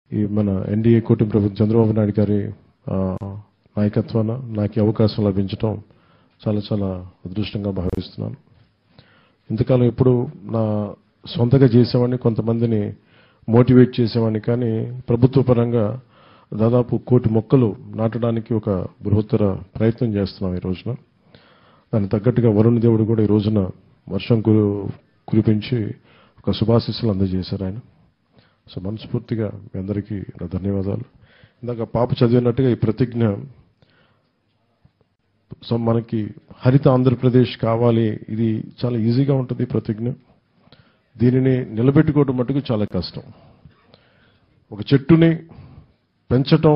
ఈ మన ఎన్డీఏ కూటమి ప్రభుత్వం చంద్రబాబు నాయుడు గారి ఆ, నాయకత్వాన నాకు ఈ అవకాశం లభించడం చాలా చాలా అదృష్టంగా భావిస్తున్నాను ఇంతకాలం ఎప్పుడు నా సొంతగా చేసేవాడిని కొంతమందిని మోటివేట్ చేసేవాడిని కానీ ప్రభుత్వ పరంగా దాదాపు కోటి మొక్కలు నాటడానికి ఒక బృహత్తర ప్రయత్నం చేస్తున్నాం ఈ రోజున దానికి తగ్గట్టుగా వరుణ్ దేవుడు కూడా ఈ రోజున వర్షం కురు కురిపించి ఒక శుభాశీస్సులు అందజేశారు ఆయన సో మనస్ఫూర్తిగా మీ అందరికీ నా ధన్యవాదాలు ఇందాక పాప చదివినట్టుగా ఈ ప్రతిజ్ఞ సో మనకి హరిత ఆంధ్రప్రదేశ్ కావాలి ఇది చాలా ఈజీగా ఉంటుంది ఈ ప్రతిజ్ఞ దీనిని నిలబెట్టుకోవడం మటుకు చాలా కష్టం ఒక చెట్టుని పెంచటం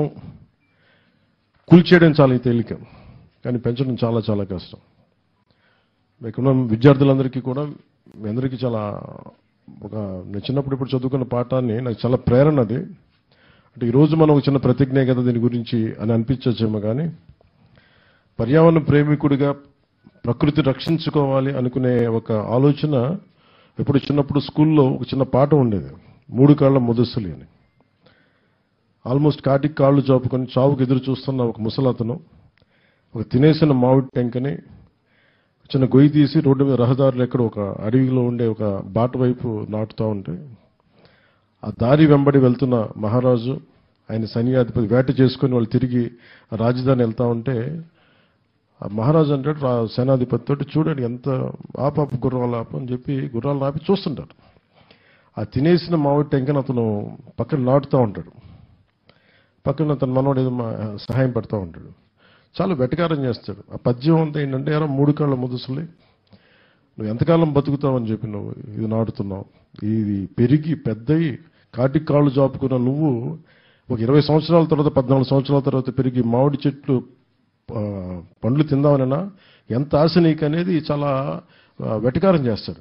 కూల్చేయడం చాలా తేలిక కానీ పెంచడం చాలా చాలా కష్టం ఇక్కడ ఉన్న విద్యార్థులందరికీ కూడా మీ అందరికీ చాలా ఒక నేను చిన్నప్పుడు ఇప్పుడు చదువుకున్న పాఠాన్ని నాకు చాలా ప్రేరణ అది అంటే ఈరోజు మనం ఒక చిన్న ప్రతిజ్ఞ కదా దీని గురించి అని అనిపించచ్చేమో కానీ పర్యావరణ ప్రేమికుడిగా ప్రకృతి రక్షించుకోవాలి అనుకునే ఒక ఆలోచన ఎప్పుడు చిన్నప్పుడు స్కూల్లో ఒక చిన్న పాట ఉండేది మూడు కాళ్ళ ముదస్సులి అని ఆల్మోస్ట్ కాటికి కాళ్ళు చాపుకొని చావుకు ఎదురు చూస్తున్న ఒక ముసలతను ఒక తినేసిన మామిడి టెంకని చిన్న గొయ్యి తీసి రోడ్డు మీద రహదారులు ఎక్కడ ఒక అడవిలో ఉండే ఒక బాట వైపు నాటుతూ ఉంటే ఆ దారి వెంబడి వెళ్తున్న మహారాజు ఆయన సైన్యాధిపతి వేట చేసుకొని వాళ్ళు తిరిగి ఆ రాజధాని వెళ్తా ఉంటే ఆ మహారాజు అంటాడు రా సేనాధిపతి తోటి చూడండి ఎంత ఆపాప గుర్రాలు ఆపు అని చెప్పి గుర్రాలు ఆపి చూస్తుంటాడు ఆ తినేసిన మామిడి టెంకని అతను పక్కన నాటుతూ ఉంటాడు పక్కన తన మనవాడు ఏదో మా- సహాయం పడుతూ ఉంటాడు చాలా వెటకారం చేస్తాడు ఆ పద్యం అంతా ఏంటంటే ఎరా మూడు కాళ్ళ ముదుసులే నువ్వు ఎంతకాలం బతుకుతావని చెప్పి నువ్వు ఇది నాటుతున్నావు ఇది పెరిగి పెద్దయి కాటికి కాళ్ళు జాపుకున్న నువ్వు ఒక ఇరవై సంవత్సరాల తర్వాత పద్నాలుగు సంవత్సరాల తర్వాత పెరిగి మామిడి చెట్లు ఆ, పండ్లు తిందామనైనా ఎంత ఆశ నీకు అనేది చాలా ఆ, వెటకారం చేస్తాడు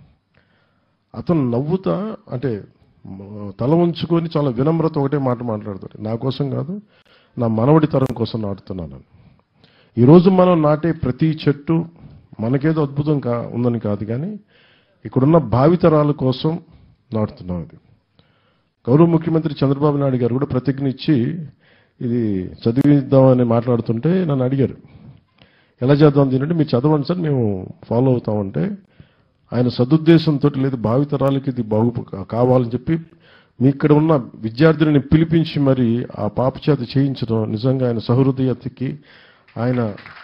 అతను నవ్వుతా అంటే మ- తల ఉంచుకొని చాలా వినమ్రత ఒకటే మాట మాట్లాడతాడు నా కోసం కాదు నా మనవడి తరం కోసం నాటుతున్నాను ఈరోజు మనం నాటే ప్రతి చెట్టు మనకేదో అద్భుతం కా ఉందని కాదు కానీ ఇక్కడున్న భావితరాల కోసం నాటుతున్నాం ఇది గౌరవ ముఖ్యమంత్రి చంద్రబాబు నాయుడు గారు కూడా ప్రతిజ్ఞ ఇచ్చి ఇది చదివిద్దామని మాట్లాడుతుంటే నన్ను అడిగారు ఎలా చేద్దాం దీనంటే మీరు చదవండి సార్ మేము ఫాలో అవుతామంటే ఆయన సదుద్దేశంతో లేదు భావితరాలకి ఇది బాగు కావాలని చెప్పి మీ ఇక్కడ ఉన్న విద్యార్థులని పిలిపించి మరి ఆ పాప చేత చేయించడం నిజంగా ఆయన సహృదయతకి ఆయన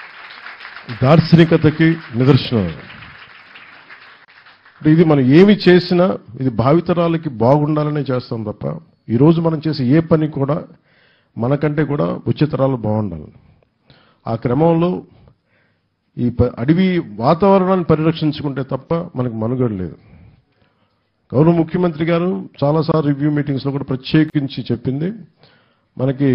దార్శనికతకి నిదర్శనం అంటే ఇది మనం ఏమి చేసినా ఇది భావితరాలకి బాగుండాలనే చేస్తాం తప్ప ఈరోజు మనం చేసే ఏ పని కూడా మనకంటే కూడా వచ్చే తరాలు బాగుండాలి ఆ క్రమంలో ఈ ప- అడవి వాతావరణాన్ని పరిరక్షించుకుంటే తప్ప మనకు మనుగడ లేదు గౌరవ ముఖ్యమంత్రి గారు చాలాసార్లు రివ్యూ మీటింగ్స్లో కూడా ప్రత్యేకించి చెప్పింది మనకి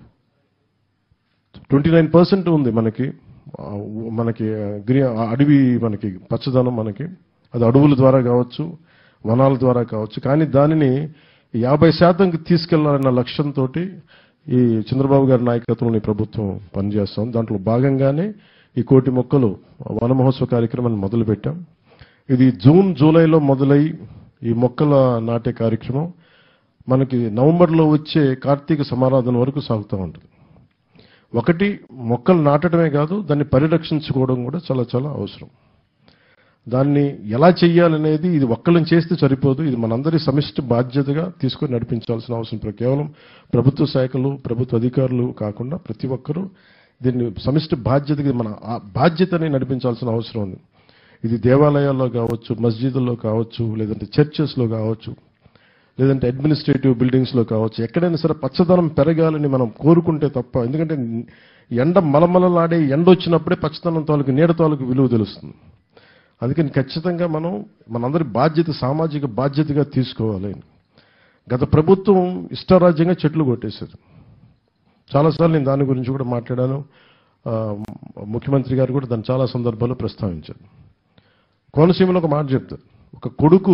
ట్వంటీ నైన్ పర్సెంట్ ఉంది మనకి ఆ, మనకి గ్రీ ఆ అడవి మనకి పచ్చదనం మనకి అది అడవుల ద్వారా కావచ్చు వనాల ద్వారా కావచ్చు కానీ దానిని యాభై శాతంకి తీసుకెళ్లాలన్న లక్ష్యంతో ఈ చంద్రబాబు గారి నాయకత్వంలో ఈ ప్రభుత్వం పనిచేస్తాం దాంట్లో భాగంగానే ఈ కోటి మొక్కలు వన మహోత్సవ కార్యక్రమాన్ని మొదలుపెట్టాం ఇది జూన్ జూలైలో మొదలై ఈ మొక్కల నాటే కార్యక్రమం మనకి నవంబర్లో వచ్చే కార్తీక సమారాధన వరకు సాగుతూ ఉంటుంది ఒకటి మొక్కలు నాటడమే కాదు దాన్ని పరిరక్షించుకోవడం కూడా చాలా చాలా అవసరం దాన్ని ఎలా చెయ్యాలనేది ఇది ఒక్కళ్ళని చేస్తే సరిపోదు ఇది మనందరి సమిష్టి బాధ్యతగా తీసుకొని నడిపించాల్సిన అవసరం ప్ర- కేవలం ప్రభుత్వ శాఖలు ప్రభుత్వ అధికారులు కాకుండా ప్రతి ఒక్కరూ దీన్ని సమిష్టి బాధ్యతగా మన ఆ బాధ్యతని నడిపించాల్సిన అవసరం ఉంది ఇది దేవాలయాల్లో కావచ్చు మస్జిదుల్లో కావచ్చు లేదంటే చర్చెస్లో కావచ్చు లేదంటే అడ్మినిస్ట్రేటివ్ బిల్డింగ్స్లో కావచ్చు ఎక్కడైనా సరే పచ్చదనం పెరగాలని మనం కోరుకుంటే తప్ప ఎందుకంటే ఎండ మలమలలాడే ఎండ వచ్చినప్పుడే పచ్చదనం తాలూకు నీడ తాలూకు విలువ తెలుస్తుంది అందుకని ఖచ్చితంగా మనం మనందరి బాధ్యత సామాజిక బాధ్యతగా తీసుకోవాలి గత ప్రభుత్వం ఇష్టారాజ్యంగా చెట్లు కొట్టేశారు చాలాసార్లు నేను దాని గురించి కూడా మాట్లాడాను ఆ, ముఖ్యమంత్రి గారు కూడా దాన్ని చాలా సందర్భాల్లో ప్రస్తావించారు కోనసీమలో ఒక మాట చెప్తారు ఒక కొడుకు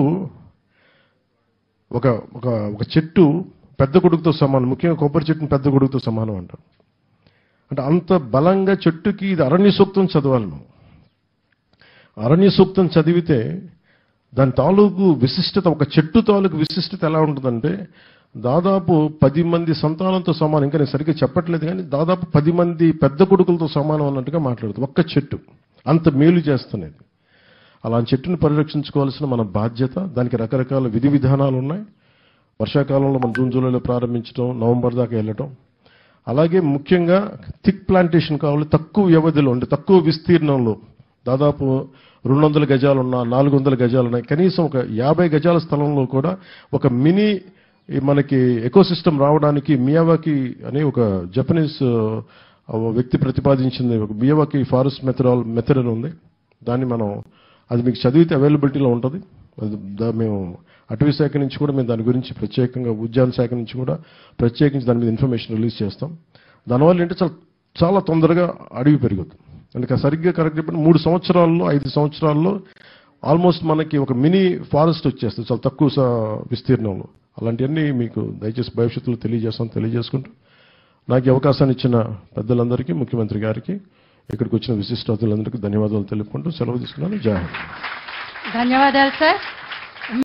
ఒక ఒక ఒక చెట్టు పెద్ద కొడుకుతో సమానం ముఖ్యంగా కొబ్బరి చెట్టుని పెద్ద కొడుకుతో సమానం అంటారు అంటే అంత బలంగా చెట్టుకి ఇది అరణ్య సూక్తం చదవాలి మనం అరణ్య సూక్తం చదివితే దాని తాలూకు విశిష్టత ఒక చెట్టు తాలూకు విశిష్టత ఎలా ఉంటుందంటే దాదాపు పది మంది సంతానంతో సమానం ఇంకా నేను సరిగ్గా చెప్పట్లేదు కానీ దాదాపు పది మంది పెద్ద కొడుకులతో సమానం అన్నట్టుగా మాట్లాడుతుంది ఒక్క చెట్టు అంత మేలు చేస్తున్నది అలాంటి చెట్టుని పరిరక్షించుకోవాల్సిన మన బాధ్యత దానికి రకరకాల విధి విధానాలు ఉన్నాయి వర్షాకాలంలో మనం జూన్ జూలైలో ప్రారంభించడం నవంబర్ దాకా వెళ్ళటం అలాగే ముఖ్యంగా థిక్ ప్లాంటేషన్ కావాలి తక్కువ వ్యవధిలో అంటే తక్కువ విస్తీర్ణంలో దాదాపు రెండు వందల గజాలున్నా నాలుగు వందల గజాలున్నాయి కనీసం ఒక యాభై గజాల స్థలంలో కూడా ఒక మినీ ఈ మనకి ఎకోసిస్టమ్ రావడానికి మియావాకి అనే ఒక జపనీస్ ఆ, వ్యక్తి ప్రతిపాదించింది ఒక మియావాకి ఫారెస్ట్ మెథడాల్ మెథడ్ అని ఉంది దాన్ని మనం అది మీకు చదివితే అవైలబిలిటీలో ఉంటుంది అది దా- మేము అటవీ శాఖ నుంచి కూడా మేము దాని గురించి ప్రత్యేకంగా ఉద్యాన శాఖ నుంచి కూడా ప్రత్యేకించి దాని మీద ఇన్ఫర్మేషన్ రిలీజ్ చేస్తాం దానివల్ల ఏంటంటే చాలా చాలా తొందరగా అడవి పెరుగుతుంది అంటే సరిగ్గా కరెక్ట్ చెప్పిన మూడు సంవత్సరాల్లో ఐదు సంవత్సరాల్లో ఆల్మోస్ట్ మనకి ఒక మినీ ఫారెస్ట్ వచ్చేస్తుంది చాలా తక్కువ స- విస్తీర్ణంలో అలాంటివన్నీ మీకు దయచేసి భవిష్యత్తులో తెలియజేస్తాం తెలియజేసుకుంటూ నాకు ఈ అవకాశాన్ని ఇచ్చిన పెద్దలందరికీ ముఖ్యమంత్రి గారికి ఇక్కడికి వచ్చిన విశిష్ట అతిథులందరికీ ధన్యవాదాలు తెలుపుకుంటూ సెలవు తీసుకున్నాను జై హింద్ ధన్యవాదాలు సార్